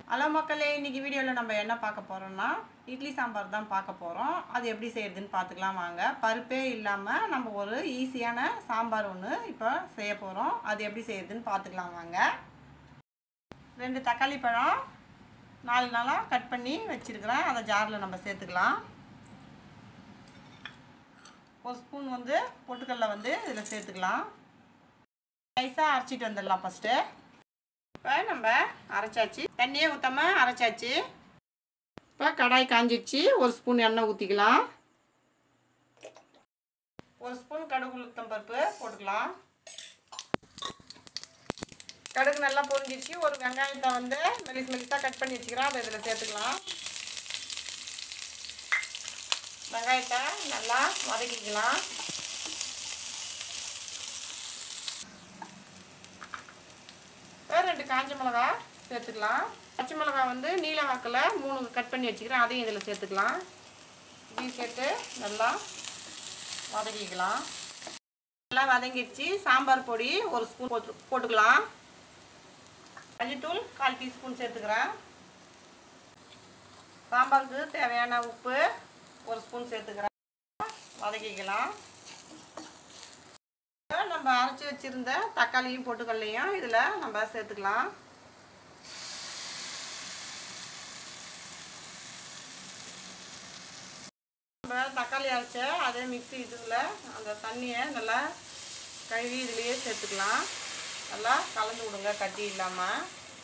hello மக்களே இன்னைக்கு வீடியோவில் நம்ம என்ன பார்க்க போகிறோம்னா இட்லி சாம்பார் தான் பார்க்க போகிறோம் அது எப்படி செய்யறதுன்னு பார்த்துக்கலாம் வாங்க பருப்பே இல்லாமல் நம்ம ஒரு ஈஸியான சாம்பார் ஒன்று இப்போ செய்ய போகிறோம் அது எப்படி செய்யறதுன்னு பார்த்துக்கலாம் வாங்க ரெண்டு தக்காளி பழம் நாலு நாளாக கட் பண்ணி வச்சுருக்கிறேன் அதை ஜாரில் நம்ம சேர்த்துக்கலாம் ஒரு ஸ்பூன் வந்து பொட்டுக்கடலை வந்து இதில் சேர்த்துக்கலாம் நைஸாக அரைச்சிட்டு வந்துடலாம் ஃபஸ்ட்டு இப்போ நம்ம அரைச்சாச்சு தண்ணியே ஊற்றாம அரைச்சாச்சு இப்போ கடாய் காஞ்சிடுச்சு ஒரு ஸ்பூன் எண்ணெய் ஊற்றிக்கலாம் ஒரு ஸ்பூன் கடுகு உளுத்தம் பருப்பு போட்டுக்கலாம் கடுகு நல்லா பொரிஞ்சிடுச்சு ஒரு வெங்காயத்தை வந்து மெலிஸ் மெலிஸாக கட் பண்ணி வச்சுக்கிறோம் அதை இதில் சேர்த்துக்கலாம் வெங்காயத்தை நல்லா வதக்கிக்கலாம் இப்போ ரெண்டு காஞ்ச மிளகா சேர்த்துக்கலாம் பச்சை மிளகா வந்து நீல வாக்கில் மூணு கட் பண்ணி வச்சுக்கிறேன் அதையும் இதில் சேர்த்துக்கலாம் இதையும் சேர்த்து நல்லா வதக்கிக்கலாம் நல்லா வதங்கிடுச்சு சாம்பார் பொடி ஒரு ஸ்பூன் போட்டு போட்டுக்கலாம் மஞ்சத்தூள் கால் டீஸ்பூன் சேர்த்துக்கிறேன் சாம்பாருக்கு தேவையான உப்பு ஒரு ஸ்பூன் சேர்த்துக்கிறேன் வதக்கிக்கலாம் நம்ம அரைச்சி வச்சிருந்த தக்காளியும் பொட்டுக்கல்லையும் இதில் நம்ம சேர்த்துக்கலாம் நம்ம தக்காளி அரைச்ச அதே மிக்ஸி இதில் அந்த தண்ணியை நல்லா கழுவி இதுலேயே சேர்த்துக்கலாம் நல்லா கலந்து விடுங்க கட்டி இல்லாமல்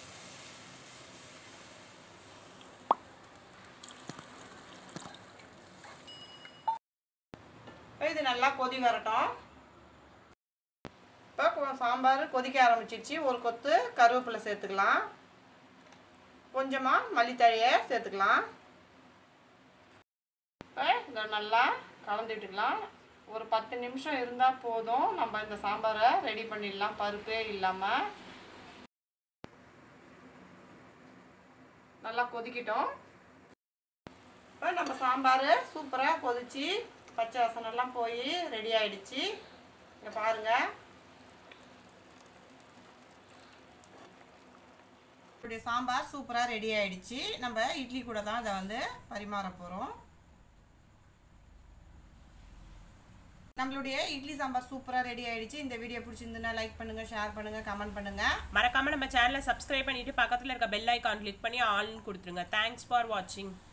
இது நல்லா கொதி வரட்டும் இப்போ சாம்பார் கொதிக்க ஆரம்பிச்சிடுச்சு ஒரு கொத்து கருவேப்பிலை சேர்த்துக்கலாம் கொஞ்சமாக மல்லித்தழையை சேர்த்துக்கலாம் இப்போ இதை நல்லா கலந்து விட்டுக்கலாம் ஒரு பத்து நிமிஷம் இருந்தால் போதும் நம்ம இந்த சாம்பாரை ரெடி பண்ணிடலாம் பருப்பே இல்லாமல் நல்லா கொதிக்கிட்டோம் இப்போ நம்ம சாம்பார் சூப்பராக கொதிச்சு பச்சை வாசனெல்லாம் போய் ரெடி ஆயிடுச்சு இங்கே பாருங்கள் இப்படி சாம்பார் சூப்பராக ரெடி ஆயிடுச்சு நம்ம இட்லி கூட தான் இதை வந்து பரிமாற போகிறோம் நம்மளுடைய இட்லி சாம்பார் சூப்பராக ரெடி ஆயிடுச்சு இந்த வீடியோ பிடிச்சிருந்துன்னா லைக் பண்ணுங்கள் ஷேர் பண்ணுங்கள் கமெண்ட் பண்ணுங்கள் மறக்காம நம்ம சேனலை சப்ஸ்கிரைப் பண்ணிட்டு பக்கத்துல இருக்க பெல் ஐகான் கிளிக் பண்ணி ஆல்னு கொடுத்துருங்க தேங்க்ஸ் ஃபார் வாட்சிங்